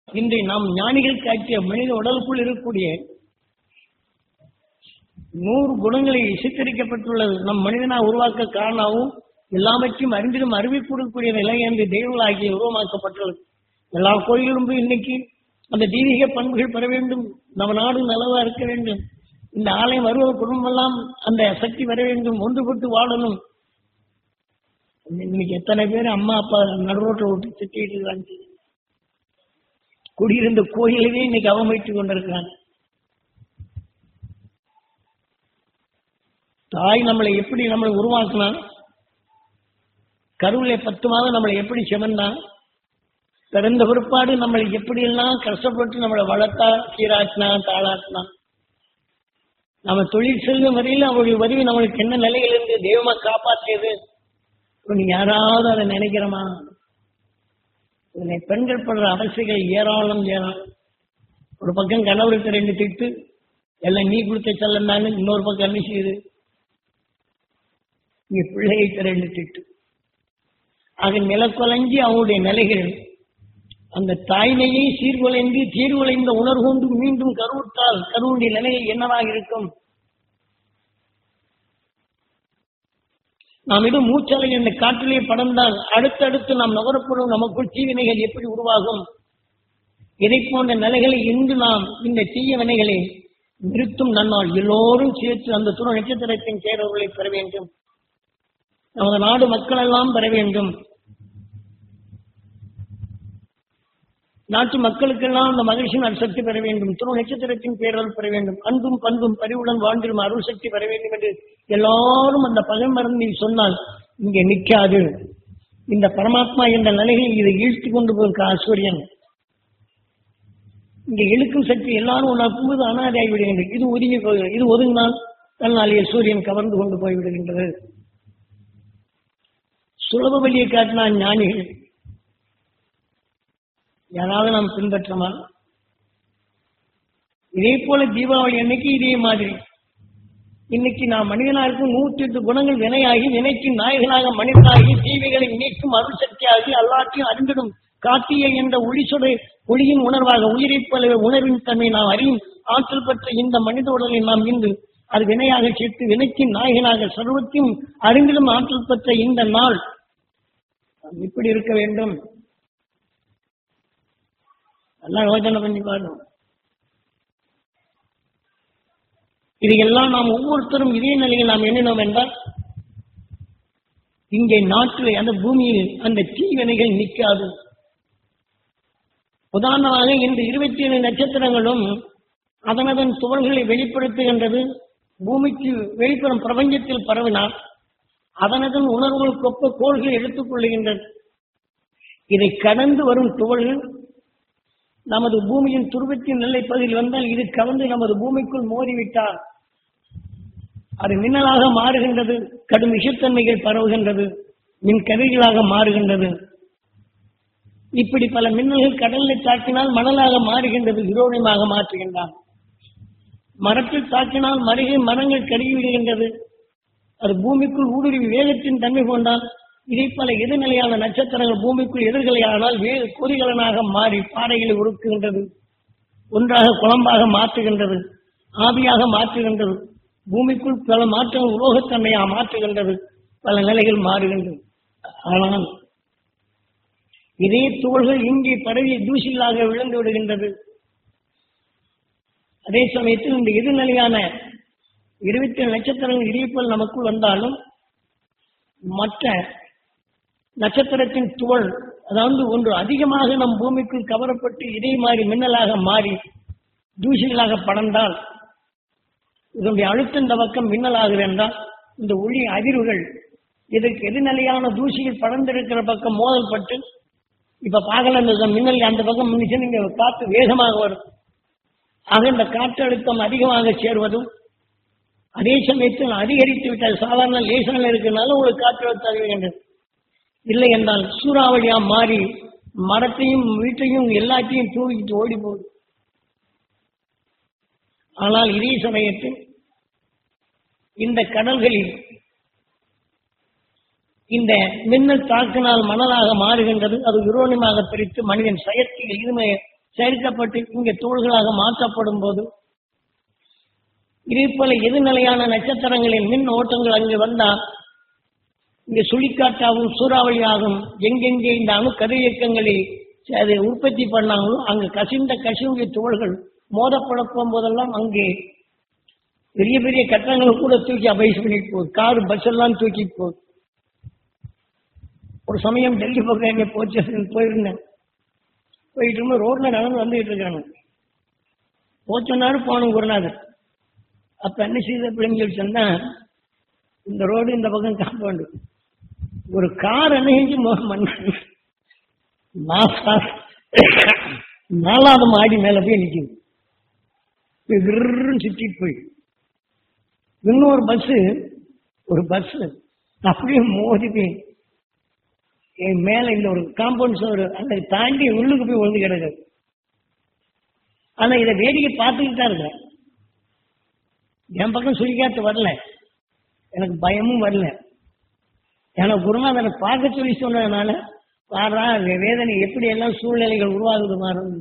இன்று நாம் ஞானிகள் காட்டிய மனித உடலுக்குள் இருக்கக்கூடிய நூறு குணங்களை சித்தரிக்கப்பட்டுள்ளது நம் மனிதனாக உருவாக்க காரணமாகவும் எல்லாவற்றையும் அறிந்திடும் அறிவிக்கக்கூடிய நிலை என்று தெய்வங்களாகிய உருவமாக்கப்பட்டுள்ளது எல்லா கோயிலும் போய் இன்னைக்கு அந்த தெய்வீக பண்புகள் பெற வேண்டும் நம்ம நாடு நலவா இருக்க வேண்டும் இந்த ஆலயம் வருவ குடும்பமெல்லாம் அந்த சக்தி வர வேண்டும் ஒன்றுபட்டு வாழணும் இன்னைக்கு எத்தனை பேர் அம்மா அப்பா நடுரோட்டில் விட்டு திட்டிட்டு இருக்காங்க குடியிருந்த கோயிலவே இன்னைக்கு அவமதித்துக் கொண்டிருக்கிறாங்க தாய் நம்மளை எப்படி நம்மளை உருவாக்கினா கருவிலே பத்து மாதம் நம்மளை எப்படி செமந்தா பிறந்த பிற்பாடு நம்மளை எப்படியெல்லாம் கஷ்டப்பட்டு நம்மளை வளர்த்தா சீராட்டினா தாளாட்டினா நம்ம தொழில் செல்லும் வரையில் அவருடைய உதவி நம்மளுக்கு என்ன நிலையில் இருந்து தெய்வமா காப்பாற்றியது இப்ப நீ யாராவது அதை நினைக்கிறோமா இதனை பெண்கள் படுற அவசியங்கள் ஏராளம் ஏராளம் ஒரு பக்கம் கணவருக்கு ரெண்டு திட்டு எல்லாம் நீ கொடுத்த செல்லம் தானே இன்னொரு பக்கம் என்ன செய்யுது நீ பிள்ளைகிட்ட ரெண்டு திட்டு ஆக நிலக்குலைஞ்சி அவங்களுடைய நிலைகள் அந்த தாய்மையை சீர்குலைந்து சீர்குலைந்த உணர்கொண்டு மீண்டும் கருவுற்றால் கருவுடைய நிலையில் என்னவாக இருக்கும் நாம் இடும் மூச்சலை அந்த காற்றிலே படர்ந்தால் அடுத்தடுத்து நாம் நுகரப்படும் நமக்குள் தீவினைகள் எப்படி உருவாகும் இதை போன்ற நிலைகளை இன்று நாம் இந்த தீய வினைகளை நிறுத்தும் நன்னால் எல்லோரும் சேர்த்து அந்த துணை நட்சத்திரத்தின் சேரவர்களை பெற வேண்டும் நமது நாடு மக்கள் எல்லாம் பெற வேண்டும் நாட்டு மக்களுக்கெல்லாம் அந்த மகிழ்ச்சியின் அருசக்தி பெற வேண்டும் துணை நட்சத்திரத்தின் பேரல் பெற வேண்டும் அன்பும் பண்பும் பரிவுடன் வாழ்ந்திடும் அருள் சக்தி பெற வேண்டும் என்று எல்லாரும் அந்த பகை மருந்தில் சொன்னால் இங்கே நிற்காது இந்த பரமாத்மா என்ற நிலையில் இதை இழுத்து கொண்டு போயிருக்க ஆச்சரியன் இங்க இழுக்கும் சக்தி எல்லாரும் உணர்ப்பும்போது அனாதையாகி விடுகின்றது இது ஒதுங்கி போகிறது இது ஒதுங்கினால் தன்னாலேயே சூரியன் கவர்ந்து கொண்டு போய்விடுகின்றது சுலப வழியை காட்டினான் ஞானிகள் யாராவது நாம் பின்பற்றமா இதே போல தீபாவளி அன்னைக்கு இதே மாதிரி இன்னைக்கு நாம் மனிதனா இருக்கும் நூற்றி எட்டு குணங்கள் வினையாகி வினைக்கு நாயகனாக மனிதனாகி தீவைகளை நீக்கும் அருள் சக்தியாகி எல்லாத்தையும் அறிந்திடும் காட்டிய என்ற ஒளிசுடை ஒளியின் உணர்வாக உயிரை போல உணர்வின் தன்மை நாம் அறியும் ஆற்றல் பெற்ற இந்த மனித உடலை நாம் இன்று அது வினையாக சேர்த்து வினைக்கின் நாயகனாக சர்வத்தையும் அறிந்திடும் ஆற்றல் பெற்ற இந்த நாள் நாம் இப்படி இருக்க வேண்டும் நல்லா யோசனை பண்ணி பாருங்க இதையெல்லாம் நாம் ஒவ்வொருத்தரும் இதே நிலையில் நாம் எண்ணினோம் என்றால் இங்கே நாட்டில் அந்த பூமியில் அந்த தீவினைகள் நிற்காது உதாரணமாக இந்த இருபத்தி ஏழு நட்சத்திரங்களும் அதனதன் துவல்களை வெளிப்படுத்துகின்றது பூமிக்கு வெளிப்புறம் பிரபஞ்சத்தில் பரவினால் அதனதன் உணர்வுகள் கொப்ப கோள்கள் எடுத்துக் கொள்ளுகின்றது இதை கடந்து வரும் துவள்கள் நமது பூமியின் துருவத்தின் நிலை பகுதியில் வந்தால் இது கவர்ந்து நமது பூமிக்குள் மோதிவிட்டால் அது மின்னலாக மாறுகின்றது கடும் விஷத்தன்மைகள் பரவுகின்றது மின் கதிர்களாக மாறுகின்றது இப்படி பல மின்னல்கள் கடலில் தாக்கினால் மணலாக மாறுகின்றது யுரோனியமாக மாற்றுகின்றான் மரத்தில் தாக்கினால் மருகை மரங்கள் கருகி விடுகின்றது அது பூமிக்குள் ஊடுருவி வேகத்தின் தன்மை கொண்டால் இதை பல எதிர்நிலையான நட்சத்திரங்கள் பூமிக்குள் எதிர்கலையானால் வேறு கொதிகலனாக மாறி பாறைகளை உருக்குகின்றது ஒன்றாக குழம்பாக மாற்றுகின்றது ஆவியாக மாற்றுகின்றது பூமிக்குள் பல மாற்றங்கள் உலோகத்தன்மையாக மாற்றுகின்றது பல நிலைகள் மாறுகின்றது ஆனால் இதே துகள்கள் இங்கே பரவி தூசிகளாக விழுந்து விடுகின்றது அதே சமயத்தில் இந்த எதிர்நிலையான இருபத்தி ஏழு நட்சத்திரங்கள் இடிப்பல் நமக்குள் வந்தாலும் மற்ற நட்சத்திரத்தின் துவள் அதாவது ஒன்று அதிகமாக நம் பூமிக்குள் கவரப்பட்டு இதே மாதிரி மின்னலாக மாறி தூசிகளாக படர்ந்தால் இதனுடைய அழுத்தம் இந்த பக்கம் மின்னலாகுது என்றால் இந்த ஒளி அதிர்வுகள் இதற்கு எதிர்நிலையான தூசிகள் படர்ந்திருக்கிற பக்கம் மோதல் பட்டு இப்ப பார்க்கல இந்த மின்னல் அந்த பக்கம் மின்னிச்சு நீங்க காற்று வேகமாக வரும் ஆக இந்த காற்றழுத்தம் அதிகமாக சேருவதும் அதே சமயத்தில் அதிகரித்து விட்டால் சாதாரண லேசான இருக்கனால உங்களுக்கு காற்றழுத்தம் அதிகரிக்கின்றது இல்லை என்றால் சூறாவளியா மாறி மரத்தையும் வீட்டையும் எல்லாத்தையும் தூக்கிட்டு ஓடி போகுது ஆனால் இதே சமயத்தில் இந்த கடல்களில் இந்த மின்னல் தாக்கினால் மணலாக மாறுகின்றது அது யுரோனியமாக பிரித்து மனிதன் செயற்கை இருமை சேர்க்கப்பட்டு இங்கே தோள்களாக மாற்றப்படும் போது இதே போல எதிர்நிலையான நட்சத்திரங்களின் மின் ஓட்டங்கள் அங்கு வந்தால் இங்கே சுழிக்காற்றாகவும் சூறாவளியாகும் எங்கெங்கே இந்த அணு கதிரியக்கங்களில் அதை உற்பத்தி பண்ணாங்களோ அங்கு கசிந்த கசிவுடைய துகள்கள் மோதப்பட போகும்போதெல்லாம் அங்கே பெரிய பெரிய கட்டணங்கள் கூட தூக்கி அபைஸ் பண்ணிட்டு போகுது கார் பஸ் எல்லாம் தூக்கி போகுது ஒரு சமயம் டெல்லி பக்கம் என்ன போச்சு போயிருந்தேன் போயிட்டு இருக்கும்போது ரோட்ல நடந்து வந்துகிட்டு இருக்காங்க போச்சனாரு போகணும் குருநாதர் அப்ப என்ன செய்த பிள்ளைங்க சொல்லி சொன்னா இந்த ரோடு இந்த பக்கம் காம்பவுண்டு ஒரு கார் என்ன செஞ்சு மண்ணு நாலாவது மாடி மேல போய் நிக்குது கிருன்னு சுத்திட்டு போய் இன்னொரு பஸ் ஒரு பஸ் அப்படியே மோதி போய் என் மேல இந்த ஒரு காம்பவுண்ட் சோறு அதை தாண்டி உள்ளுக்கு போய் விழுந்து கிடக்குது ஆனா இதை வேடிக்கை பார்த்துக்கிட்டு தான் இருக்கிறேன் என் பக்கம் சுழிக்காத்து வரல எனக்கு பயமும் வரல ஏன்னா குருநாதனை பார்க்க சொல்லி சொன்னதுனால பாரா வேதனை எப்படி எல்லாம் சூழ்நிலைகள் உருவாகுது மாறும்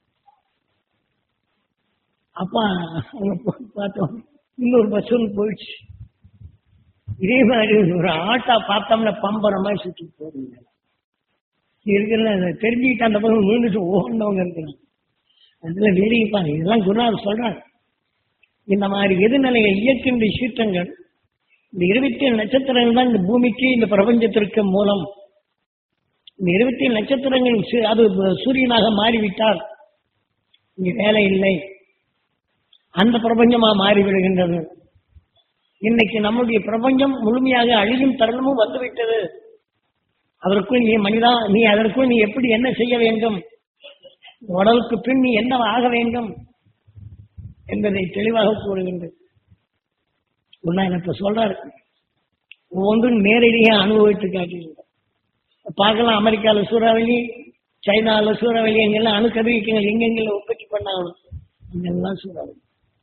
அப்பா அவங்க போய் பார்த்தோம் இன்னொரு பஸ் ஒன்று போயிடுச்சு இதே மாதிரி ஒரு ஆட்டா பார்த்தோம்னா பம்பர மாதிரி சுற்றி போறீங்க இருக்கிற தெரிஞ்சுக்கிட்டு அந்த பக்கம் விழுந்துட்டு ஓடினவங்க இருக்கிறாங்க அதுல வேடிக்கைப்பாங்க இதெல்லாம் குருநாதர் சொல்றாங்க இந்த மாதிரி எதிர்நிலைகள் இயக்கின்ற சீற்றங்கள் இந்த இருபத்தி ஏழு நட்சத்திரங்கள் தான் இந்த பூமிக்கு இந்த பிரபஞ்சத்திற்கு மூலம் இந்த இருபத்தி ஏழு நட்சத்திரங்கள் சு- அது சூரியனாக மாறிவிட்டால் இங்க வேலை இல்லை அந்த பிரபஞ்சமா மாறிவிடுகின்றது இன்னைக்கு நம்முடைய பிரபஞ்சம் முழுமையாக அழியும் தருணமும் வந்துவிட்டது அதற்குள் நீ மனிதா நீ அதற்குள் நீ எப்படி என்ன செய்ய வேண்டும் உடலுக்கு பின் நீ என்ன ஆக வேண்டும் என்பதை தெளிவாக கூறுகின்றது ஒன்னா எனக்கு சொல்றாரு ஒவ்வொன்றும் நேரடியாக அனுபவித்து காட்டுகின்ற பார்க்கலாம் அமெரிக்கால சூறாவளி சைனால சூறாவளி எங்கெல்லாம் அணு கதிரியக்கங்கள் எங்கெங்கெல்லாம் உற்பத்தி பண்ணாங்களோ அங்கெல்லாம் சூறாவளி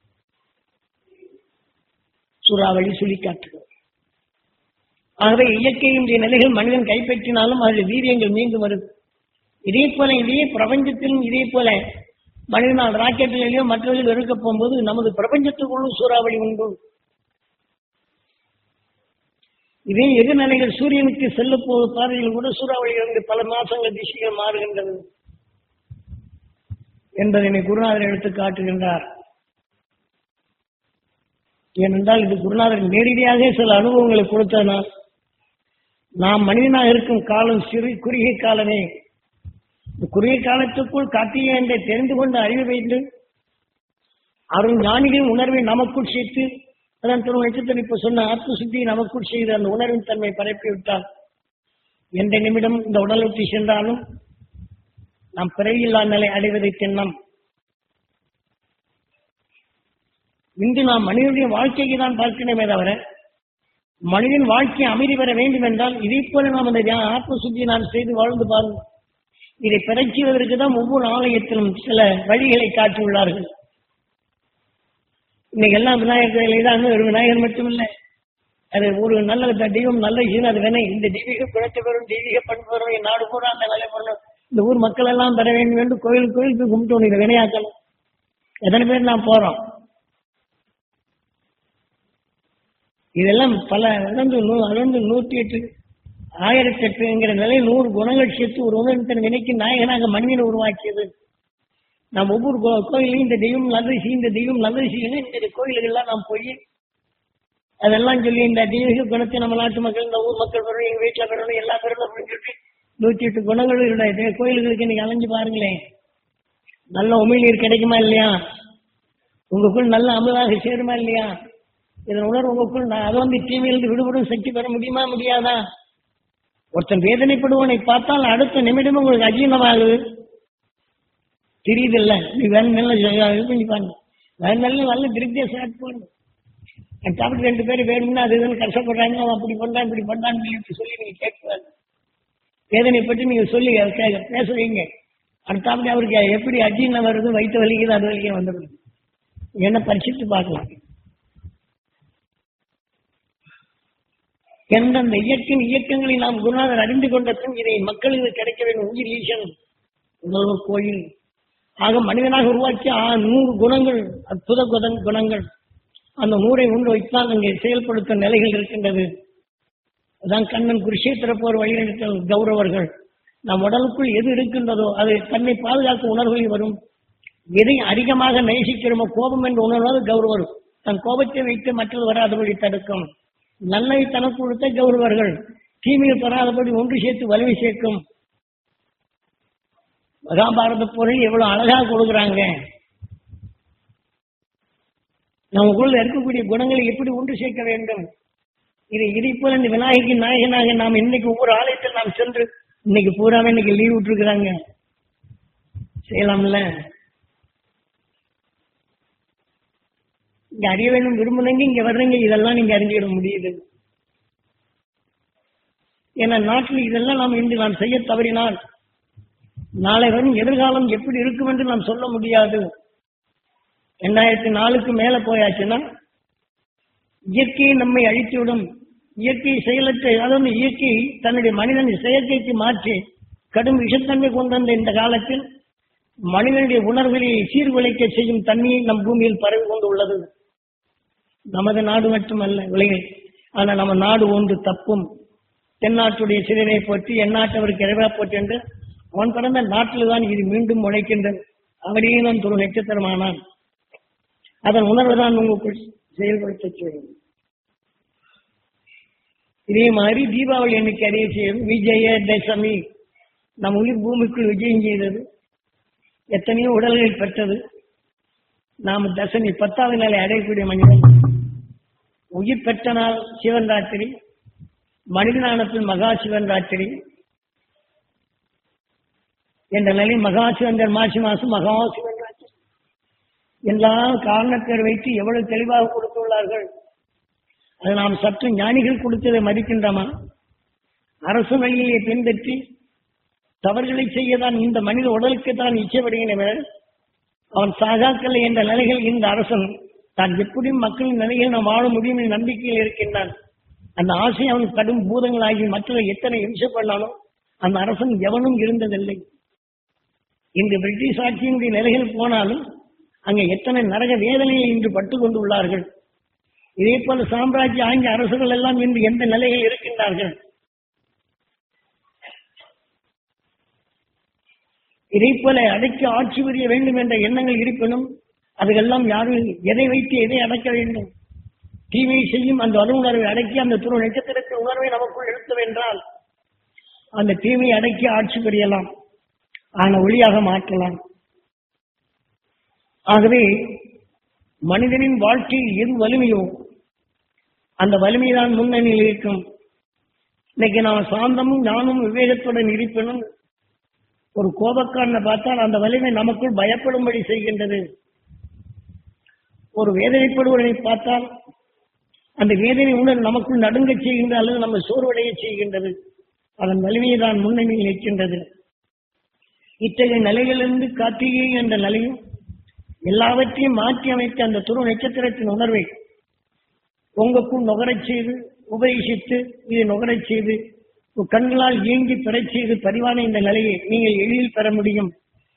சூறாவளி சுழிக்காற்றுகள் ஆகவே இயற்கையினுடைய நிலைகள் மனிதன் கைப்பற்றினாலும் அதில் வீரியங்கள் மீண்டும் வருது இதே போல இதே பிரபஞ்சத்திலும் இதே போல மனிதனால் ராக்கெட்டுகளிலோ மற்றவர்கள் இருக்க போகும்போது நமது பிரபஞ்சத்துக்குள்ளும் சூறாவளி உண்டு இதே எதிர்நிலைகள் சூரியனுக்கு செல்ல போகிற பாதையில் கூட சூறாவளி இருந்து பல மாசங்கள் திசைகள் மாறுகின்றது என்பதனை குருநாதர் எடுத்து காட்டுகின்றார் ஏனென்றால் இது குருநாதர் நேரடியாக சில அனுபவங்களை கொடுத்தனால் நாம் மனிதனாக இருக்கும் காலம் சிறு குறுகிய காலமே இந்த குறுகிய காலத்துக்குள் காட்டிய என்றை தெரிந்து கொண்டு அறிவு வைத்து அருள் ஞானிகளின் உணர்வை நமக்குள் சேர்த்து அதான் திரு நட்சத்திரம் இப்ப சொன்ன ஆத்ம சுத்தியை நமக்குள் செய்து அந்த உணர்வின் தன்மை பரப்பி விட்டால் எந்த நிமிடம் இந்த உடல் விட்டு சென்றாலும் நாம் பிறவியில்லா நிலை அடைவதை திண்ணம் இன்று நாம் மனிதனுடைய வாழ்க்கைக்கு தான் பார்க்கணுமே தவிர மனிதன் வாழ்க்கை அமைதி பெற வேண்டும் என்றால் இதை போல நாம் அந்த தியா- ஆத்ம சுத்தியை நாம் செய்து வாழ்ந்து பாருங்கள் இதை பெறச் செய்வதற்கு தான் ஒவ்வொரு ஆலயத்திலும் சில வழிகளை காட்டியுள்ளார்கள் இன்னைக்கு எல்லாம் விநாயகர் கோயிலே தான் ஒரு விநாயகர் மட்டுமில்லை அது ஒரு நல்ல த- தெய்வம் நல்ல ஈன அது வேணை இந்த தெய்வீக குணத்தை பெறும் தெய்வீக பண்பு வரும் என் நாடு பூரா அந்த வேலை பண்ணணும் இந்த ஊர் மக்கள் எல்லாம் பெற வேண்டும் என்று கோயில் கோயில் போய் கும்பிட்டு இதை வினையாக்கணும் எத்தனை பேர் நாம் போறோம் இதெல்லாம் பல இழந்து நூ அழந்து நூற்றி எட்டு ஆயிரத்தி எட்டுங்கிற நிலை நூறு குணங்கள் சேர்த்து ஒரு உணர்வின் வினைக்கு நாயகனாக மனிதனை உருவாக்கியது நாம் ஒவ்வொரு கோ- கோயிலையும் இந்த தெய்வம் நல்லது செய்யும் இந்த தெய்வம் நல்லது செய்யணும் இந்த கோயில்கள்லாம் நாம் போய் அதெல்லாம் சொல்லி இந்த தெய்வீக குணத்தை நம்ம நாட்டு மக்கள் இந்த ஊர் மக்கள் பெறணும் எங்க வீட்டுல பெறணும் எல்லா பெறணும் அப்படின்னு சொல்லிட்டு நூத்தி எட்டு குணங்களும் இருந்தா கோயில்களுக்கு இன்னைக்கு அலைஞ்சு பாருங்களேன் நல்ல உமிழ்நீர் கிடைக்குமா இல்லையா உங்களுக்குள் நல்ல அமுதாக சேருமா இல்லையா இதன் உணர்வு உங்களுக்குள் நான் அதை வந்து தீமையிலிருந்து விடுபடும் சக்தி பெற முடியுமா முடியாதா ஒருத்தன் வேதனைப்படுவனை பார்த்தால் அடுத்த நிமிடம் உங்களுக்கு அஜீனமாகுது தெரியுதில்ல நீ வேற நல்ல இது பண்ணி பாருங்க வேற நல்ல நல்ல திருப்தியா ஸ்டார்ட் பண்ணு என் டாபிக் ரெண்டு பேரும் வேணும்னா அது இதுன்னு கஷ்டப்படுறாங்க அவன் அப்படி பண்றான் இப்படி பண்றான்னு சொல்லி சொல்லி நீங்க கேட்கக்கூடாது வேதனை பற்றி நீங்க சொல்லி அதை கே- பேச வைங்க அடுத்த டாபிக் அவருக்கு எப்படி அஜீனம் வருது வயிற்று வலிக்குது அது வலிக்க வந்துடுது என்ன பரிசித்து பார்க்கலாம் எந்தெந்த இயக்கின் இயக்கங்களை நாம் குருநாதர் அறிந்து கொண்ட பின் இதை மக்களுக்கு கிடைக்க வேண்டும் உயிர் ஈசன் உணர்வு கோயில் ஆக மனிதனாக உருவாக்கிய ஆ- நூறு குணங்கள் அற்புத குண- குணங்கள் அந்த நூறை உண்டு வைத்தால் அங்கே செயல்படுத்தும் நிலைகள் இருக்கின்றது அதான் கண்ணன் குருஷேத்திர போர் வழிநடத்தல் கௌரவர்கள் நம் உடலுக்குள் எது இருக்கின்றதோ அது தன்னை பாதுகாக்கும் உணர்வுகள் வரும் எதை அதிகமாக நேசிக்கிறோமோ கோபம் என்ற உணர்வாது கௌரவர் தன் கோபத்தை வைத்து மற்றவர் வராதபடி தடுக்கும் நல்லை தனக்கு கொடுத்த கௌரவர்கள் தீமையில் பெறாதபடி ஒன்று சேர்த்து வலிமை சேர்க்கும் மகாபாரத பொருள் எவ்வளவு அழகா கொடுக்குறாங்க நமக்குள்ள இருக்கக்கூடிய குணங்களை எப்படி ஒன்று சேர்க்க வேண்டும் இதை இதை போல இந்த விநாயகி நாயகனாக நாம் இன்னைக்கு ஒவ்வொரு ஆலயத்தில் நாம் சென்று இன்னைக்கு பூராவே இன்னைக்கு லீவ் விட்டுருக்குறாங்க செய்யலாம்ல இங்க அறிய வேண்டும் விரும்புனீங்க இங்க வர்றீங்க இதெல்லாம் நீங்க அறிஞ்சிட முடியுது ஏன்னா நாட்டில் இதெல்லாம் நாம் இன்று நாம் செய்ய தவறினால் நாளை வரும் எதிர்காலம் எப்படி இருக்கும் என்று நாம் சொல்ல முடியாது ரெண்டாயிரத்தி நாலுக்கு மேல போயாச்சுன்னா இயற்கையை நம்மை அழித்துவிடும் இயற்கை செயலற்ற அதாவது இயற்கை தன்னுடைய மனிதன் செயற்கைக்கு மாற்றி கடும் விஷத்தன்மை கொண்டு வந்த இந்த காலத்தில் மனிதனுடைய உணர்வுகளை சீர்குலைக்க செய்யும் தன்மையை நம் பூமியில் பரவி கொண்டு உள்ளது நமது நாடு மட்டுமல்ல உலகில் ஆனால் நம்ம நாடு ஒன்று தப்பும் தென்னாட்டுடைய சிறுனை போற்றி எந்நாட்டவருக்கு இறைவா போற்றி என்று அவன் பிறந்த நாட்டில் தான் இது மீண்டும் முளைக்கின்றது அவரையும் ஒரு நட்சத்திரமானான் அதன் உணர்வுதான் உங்களுக்குள் செயல்படுத்த செய்யும் இதே மாதிரி தீபாவளி அன்னைக்கு அறிய செய்யும் விஜய தசமி நம் உயிர் பூமிக்குள் விஜயம் செய்தது எத்தனையோ உடல்கள் பெற்றது நாம் தசமி பத்தாவது நாளை அடையக்கூடிய மனிதன் உயிர் பெற்ற நாள் சிவன் ராத்திரி மனிதனானத்தில் மகா சிவன் ராத்திரி என்ற நிலை மகா சிவந்தர் மாசி மாசம் மகா சிவன் ராத்திரி எல்லா காரணத்தை வைத்து எவ்வளவு தெளிவாக கொடுத்துள்ளார்கள் அது நாம் சற்று ஞானிகள் கொடுத்ததை மதிக்கின்றோமா அரசு வழியை பின்பற்றி தவறுகளை செய்யதான் இந்த மனித உடலுக்கு தான் இச்சைப்படுகின்றன அவன் சாகாக்கல்லை என்ற நிலையில் இந்த அரசன் தான் எப்படி மக்களின் நிலையில் நாம் வாழ முடியும் என்ற நம்பிக்கையில் இருக்கின்றான் அந்த ஆசை அவன் கடும் பூதங்களாகி மற்ற எத்தனை இம்சை பண்ணாலும் அந்த அரசன் எவனும் இருந்ததில்லை இன்று பிரிட்டிஷ் ஆட்சியினுடைய நிலைகள் போனாலும் அங்கே எத்தனை நரக வேதனையில் இன்று பட்டு கொண்டுள்ளார்கள் இதே போல சாம்ராஜ்ய ஆங்கில அரசுகள் எல்லாம் இன்று எந்த நிலையில் இருக்கின்றார்கள் இதே போல அடக்கி ஆட்சி புரிய வேண்டும் என்ற எண்ணங்கள் இருப்பினும் அதுக்கெல்லாம் யாரும் எதை வைத்து எதை அடக்க வேண்டும் தீமையை செய்யும் அந்த அணு உணர்வை அடக்கி அந்த துரு நட்சத்திரத்தின் உணர்வை நமக்குள் எடுத்தோம் என்றால் அந்த தீமையை அடக்கி ஆட்சி புரியலாம் ஆன ஒளியாக மாற்றலாம் ஆகவே மனிதனின் வாழ்க்கையில் எது வலிமையோ அந்த வலிமைதான் முன்னணியில் இருக்கும் இன்னைக்கு நாம் சாந்தமும் ஞானமும் விவேகத்துடன் இருப்பினும் ஒரு கோபக்காரனை பார்த்தால் அந்த வலிமை நமக்குள் பயப்படும்படி செய்கின்றது ஒரு வேதனைப்படுவதை பார்த்தால் அந்த வேதனை உணர்வு நமக்குள் நடுங்கச் செய்கின்றது அல்லது நம்ம சோர்வடைய செய்கின்றது அதன் வலிமையை தான் முன்னணியில் நிற்கின்றது இத்தகைய நிலையிலிருந்து கார்த்திகை என்ற நிலையும் எல்லாவற்றையும் மாற்றி அமைத்த அந்த துரு நட்சத்திரத்தின் உணர்வை உங்களுக்கும் நுகரச் செய்து உபதேசித்து இதை நுகரச் செய்து உன் கண்களால் இயங்கி பெறச் செய்து பதிவான இந்த நிலையை நீங்கள் எளிதில் பெற முடியும்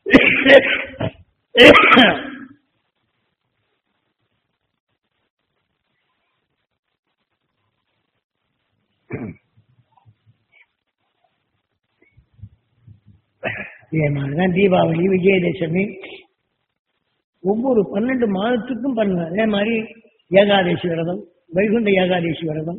இதே மாதிரிதான் தீபாவளி விஜயதசமி ஒவ்வொரு பன்னெண்டு மாதத்துக்கும் பண்ணுங்க அதே மாதிரி ஏகாதசி விரதம் வைகுண்ட ஏகாதசி விரதம்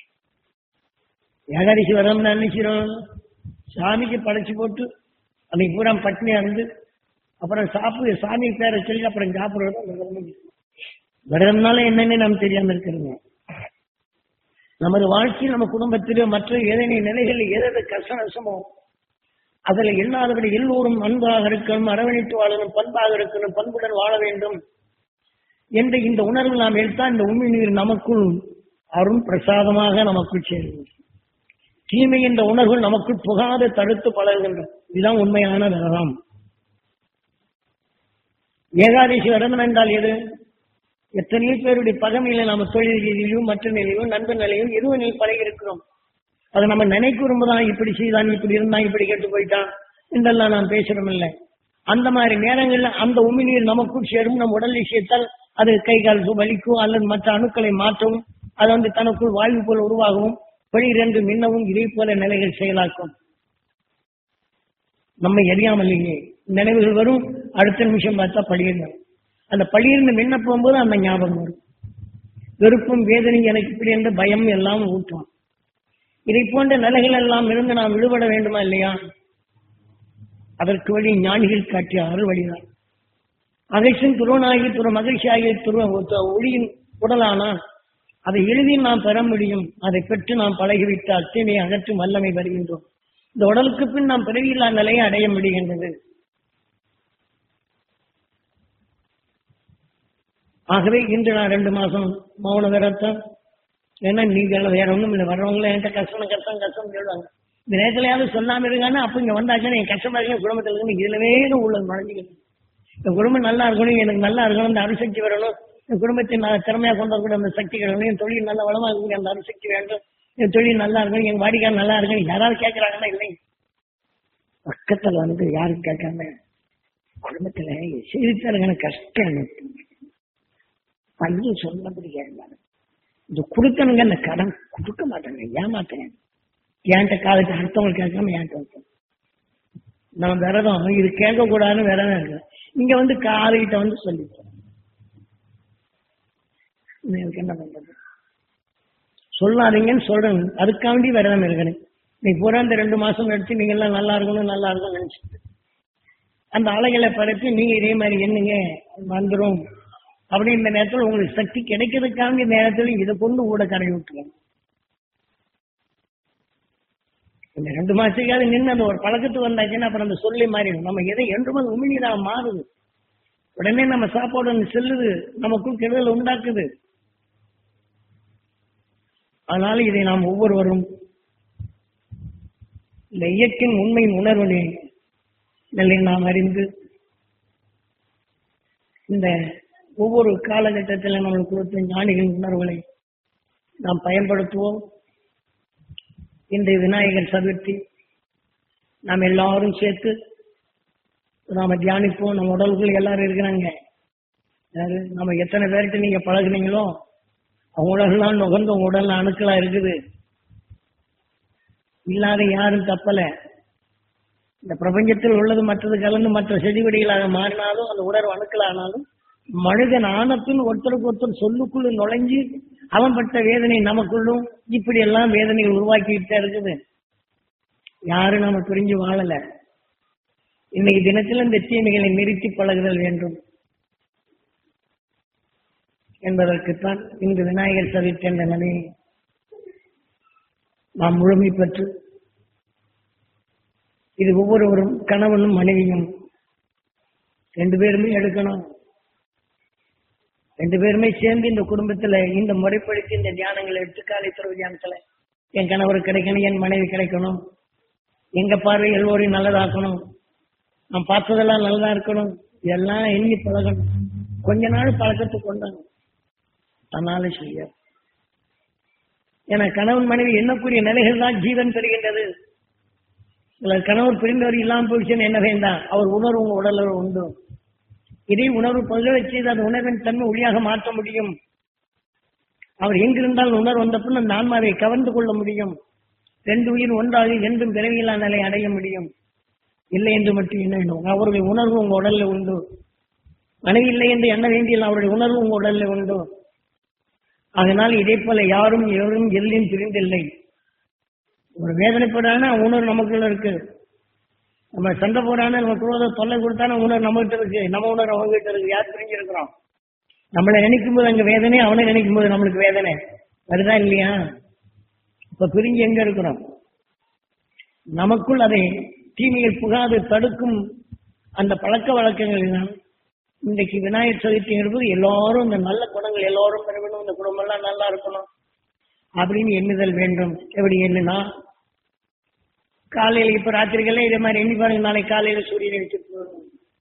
ஏகாதசி விரதம் என்ன செய்றோம் சாமிக்கு படைச்சு போட்டு அன்னைக்கு பூரா பட்னியா இருந்து அப்புறம் சாப்பிடு சாமி பேரை சொல்லி அப்புறம் சாப்பிடுறது அந்த விரதம் விரதம்னால என்னன்னு நமக்கு தெரியாம இருக்கிறது நமது வாழ்க்கையில் நம்ம குடும்பத்திலோ மற்ற ஏதேனும் நிலைகளில் எதாவது கஷ்ட நஷ்டமோ அதுல இல்லாதபடி எல்லோரும் அன்பாக இருக்கணும் அரவணைத்து வாழணும் பண்பாக இருக்கணும் பண்புடன் வாழ வேண்டும் என்ற இந்த உணர்வு நாம் எடுத்தால் இந்த உண்மை நீர் நமக்குள் அருண் பிரசாதமாக நமக்குள் சேரும் தீமை என்ற உணர்வு நமக்குள் புகாத தடுத்து பழகுகின்றன இதுதான் உண்மையான விரதம் ஏகாதசி விரதம் என்றால் எது எத்தனையோ பேருடைய பகமையில நாம தொழில் ரீதியிலும் மற்ற நிலையிலும் நண்பர் நிலையும் எதுவும் நிலை பழகி இருக்கிறோம் அதை நம்ம நினைக்கிறோம் தான் இப்படி செய்தான் இப்படி இருந்தான் இப்படி கெட்டு போயிட்டான் என்றெல்லாம் நாம் பேசுறோம் இல்லை அந்த மாதிரி நேரங்கள்ல அந்த உமிழ்நீர் நமக்குள் சேரும் நம் உடலில் சேர்த்தால் அது கை கால் வலிக்கும் அல்லது மற்ற அணுக்களை மாற்றவும் அது வந்து தனக்குள் வாயு போல உருவாகவும் வெளியிரண்டு மின்னவும் இதே போல நிலைகள் செயலாக்கும் நம்ம எரியாமலேயே நினைவுகள் வரும் அடுத்த நிமிஷம் பார்த்தா பழியிடணும் அந்த பழியிருந்து மின்ன போகும்போது அந்த ஞாபகம் வரும் வெறுப்பும் வேதனை எனக்கு இப்படி என்ற பயம் எல்லாம் ஊட்டும் இதை போன்ற நிலைகள் எல்லாம் இருந்து நாம் விடுபட வேண்டுமா இல்லையா அதற்கு வழி ஞானிகள் காட்டிய அருள் வழிதான் அகைசும் துருவனாகி துற மகிழ்ச்சியாகிய துருவ ஒளியின் உடலானால் அதை எளிதில் நாம் பெற முடியும் அதை பெற்று நாம் பழகிவிட்டு அத்தனை அகற்றும் வல்லமை வருகின்றோம் இந்த உடலுக்கு பின் நாம் பிறவியில்லா நிலையை அடைய முடிகின்றது ஆகவே இன்று நான் ரெண்டு மாசம் மௌன விரத்தம் ஏன்னா நீங்க வேற ஒண்ணும் இல்லை வர்றவங்களும் என்கிட்ட கஷ்டம் கஷ்டம் கஷ்டம் சொல்லுவாங்க இந்த நேரத்துலயாவது சொல்லாம இருக்கான்னு அப்ப இங்க வந்தாச்சுன்னா என் கஷ்டமா இருக்கு குடும்பத்துல இருக்கு இதுலவே உள்ளது நுழைஞ்சுக்கணும் என் குடும்பம் நல்லா இருக்கணும் எனக்கு நல்லா இருக்கணும் இந்த அணுசக்தி வரணும் என் குடும்பத்தை நான் திறமையா கொண்டு வரக்கூடிய அந்த சக்தி வேணும் என் தொழில் நல்ல வளமா இருக்கணும் அந்த அணுசக்தி வேண்டும் என் தொழில் நல்லா இருக்கணும் என் வாடிக்கையாளர் நல்லா இருக்கணும் யாராவது கேட்கறாங்கன்னா இல்லை பக்கத்துல வந்து யாரும் கேட்காம குடும்பத்துல செய்தித்தாளுங்க கஷ்டம் எனக்கு பையன் சொன்னபடி கேட்கலாம் இது கொடுக்கணுங்க அந்த கடன் கொடுக்க மாட்டேங்க ஏமாத்தேன் என்கிட்ட காலத்து அடுத்தவங்க கேட்காம என்கிட்ட வைக்கணும் நான் விரதம் இது கேட்க கூடாதுன்னு விரதம் இருக்கு இங்க வந்து காலைகிட்ட வந்து சொல்லிட்டேன் எனக்கு என்ன பண்றது சொல்லாதீங்கன்னு சொல்றேன் அதுக்காண்டி விரதம் இருக்கணும் நீ பூரா இந்த ரெண்டு மாசம் எடுத்து நீங்க எல்லாம் நல்லா இருக்கணும் நல்லா இருக்கணும் நினைச்சிட்டு அந்த அலைகளை பரப்பி நீங்க இதே மாதிரி என்னங்க வந்துடும் அப்படின்ற நேரத்தில் உங்களுக்கு சக்தி கிடைக்கிறதுக்காக நேரத்தில் இதை கொண்டு கூட கரை விட்டுருங்க இந்த ரெண்டு மாசத்துக்காவது நின்று அந்த ஒரு பழக்கத்துக்கு வந்தாச்சுன்னா அப்புறம் அந்த சொல்லி மாறிடும் நம்ம எதை என்றும் அது உமிழ்நீராக மாறுது உடனே நம்ம சாப்பாடு ஒன்று செல்லுது நமக்குள் கெடுதல் உண்டாக்குது அதனால இதை நாம் ஒவ்வொருவரும் இந்த இயற்கையின் உண்மையின் உணர்வனை நிலை நாம் அறிந்து இந்த ஒவ்வொரு காலகட்டத்தில் நம்மளுக்கு கொடுத்த ஞானிகளின் உணர்வுகளை நாம் பயன்படுத்துவோம் இன்றைய விநாயகர் சதுர்த்தி நாம் எல்லாரும் சேர்த்து நாம தியானிப்போம் நம்ம உடல்கள் எல்லாரும் இருக்கிறாங்க யாரு நம்ம எத்தனை பேர்கிட்ட நீங்க பழகுனீங்களோ அவங்க உடல்லாம் நுகர்ந்து உங்க உடல்ல அணுக்களா இருக்குது இல்லாத யாரும் தப்பல இந்த பிரபஞ்சத்தில் உள்ளது மற்றது கலந்து மற்ற செடி கொடிகளாக மாறினாலும் அந்த உணர்வு அணுக்களானாலும் மனிதன் ஆனத்தின் ஒருத்தருக்கு ஒருத்தர் சொல்லுக்குள்ள நுழைஞ்சு அவன் பட்ட வேதனை நமக்குள்ளும் இப்படி எல்லாம் வேதனைகள் உருவாக்கிட்டு இருக்குது யாரும் நம்ம பிரிஞ்சு வாழல இன்னைக்கு தினத்தில் இந்த தீமைகளை நிறுத்தி பழகுதல் வேண்டும் என்பதற்குத்தான் இன்று விநாயகர் சதுர்த்தி என்ற நிலையை நாம் முழுமை பெற்று இது ஒவ்வொருவரும் கணவனும் மனைவியும் ரெண்டு பேருமே எடுக்கணும் ரெண்டு பேருமே சேர்ந்து இந்த குடும்பத்துல இந்த முறைப்படுத்தி இந்த தியானங்களை எடுத்து காலை துறவு தியானத்துல என் கணவர் கிடைக்கணும் என் மனைவி கிடைக்கணும் எங்க பார்வை எல்லோரையும் நல்லதாக்கணும் நான் பார்த்ததெல்லாம் நல்லதா இருக்கணும் இதெல்லாம் எண்ணி பழகணும் கொஞ்ச நாள் பழக்கத்தை கொண்டாங்க தன்னால செய்ய என கணவன் மனைவி எண்ணக்கூடிய நிலைகள் தான் ஜீவன் பெறுகின்றது சிலர் கணவர் பிரிந்தவர் இல்லாமல் போயிடுச்சுன்னு என்ன வேண்டாம் அவர் உணர்வு உங்க உடல்ல உண்டு இதே உணர்வு பல்கலை செய்து அந்த உணர்வின் தன்மை ஒளியாக மாற்ற முடியும் அவர் எங்கிருந்தால் உணர்வு வந்த பின் அந்த ஆன்மாவை கவர்ந்து கொள்ள முடியும் ரெண்டு உயிர் ஒன்றாக என்றும் பிறவியில்லா நிலை அடைய முடியும் இல்லை என்று மட்டும் என்ன வேண்டும் அவருடைய உணர்வு உங்க உடல்ல உண்டு மனைவி இல்லை என்று எண்ண வேண்டிய அவருடைய உணர்வு உங்க உடல்ல உண்டு அதனால் இதே போல யாரும் எவரும் எல்லையும் பிரிந்தில்லை ஒரு வேதனைப்படான உணர்வு நமக்குள்ள இருக்கு நம்ம சண்டை போடான நம்ம குரோத தொல்லை கொடுத்தான உணர்வு நம்ம கிட்ட இருக்கு நம்ம உணர்வு அவங்க கிட்ட இருக்கு யார் பிரிஞ்சிருக்கிறோம் நம்மளை நினைக்கும் போது அங்க வேதனை அவனை நினைக்கும் போது நம்மளுக்கு வேதனை வருதா இல்லையா இப்ப பிரிஞ்சு எங்க இருக்கிறோம் நமக்குள் அதை தீமையில் புகாது தடுக்கும் அந்த பழக்க வழக்கங்கள் தான் இன்றைக்கு விநாயகர் சதுர்த்தி என்பது எல்லாரும் இந்த நல்ல குணங்கள் எல்லாரும் பெறணும் இந்த குடும்பம் எல்லாம் நல்லா இருக்கணும் அப்படின்னு எண்ணுதல் வேண்டும் எப்படி எண்ணுனா காலையில இப்ப ராத்திரிகளே இதே மாதிரி எண்ணி பாருங்க நாளைக்கு காலையில சூரியனை வச்சுட்டு போகணும்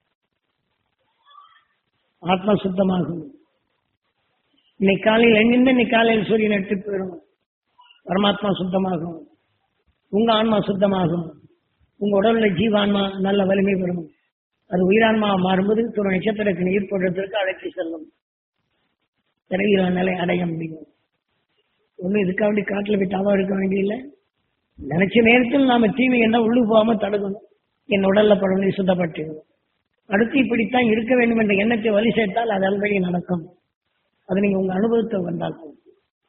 ஆத்மா சுத்தமாகும் இன்னைக்கு காலையில் எண்ணிந்து இன்னைக்கு காலையில் சூரியனை எடுத்துட்டு போயிடும் பரமாத்மா சுத்தமாகும் உங்க ஆன்மா சுத்தமாகும் உங்க உடல்ல ஜீவான்மா நல்ல வலிமை பெறும் அது உயிரான்மா மாறும்போது துணை நட்சத்திரக்கு நீர் போடுறதற்கு அழைத்து செல்லும் பிறகு நிலை அடைய முடியும் ஒன்றும் இதுக்காக வேண்டி காட்டில் போய் தாவா இருக்க வேண்டியதில்லை நினைச்ச நேரத்தில் நாம தீமை என்ன உள்ளு போகாம தடுக்கணும் என் உடல்ல பழனி சுத்தப்பட்டுக்கணும் அடுத்து இப்படித்தான் இருக்க வேண்டும் என்ற எண்ணத்தை வழி சேர்த்தால் அது அல்வழி நடக்கும் அது நீங்க உங்க அனுபவத்தை வந்தால் போதும்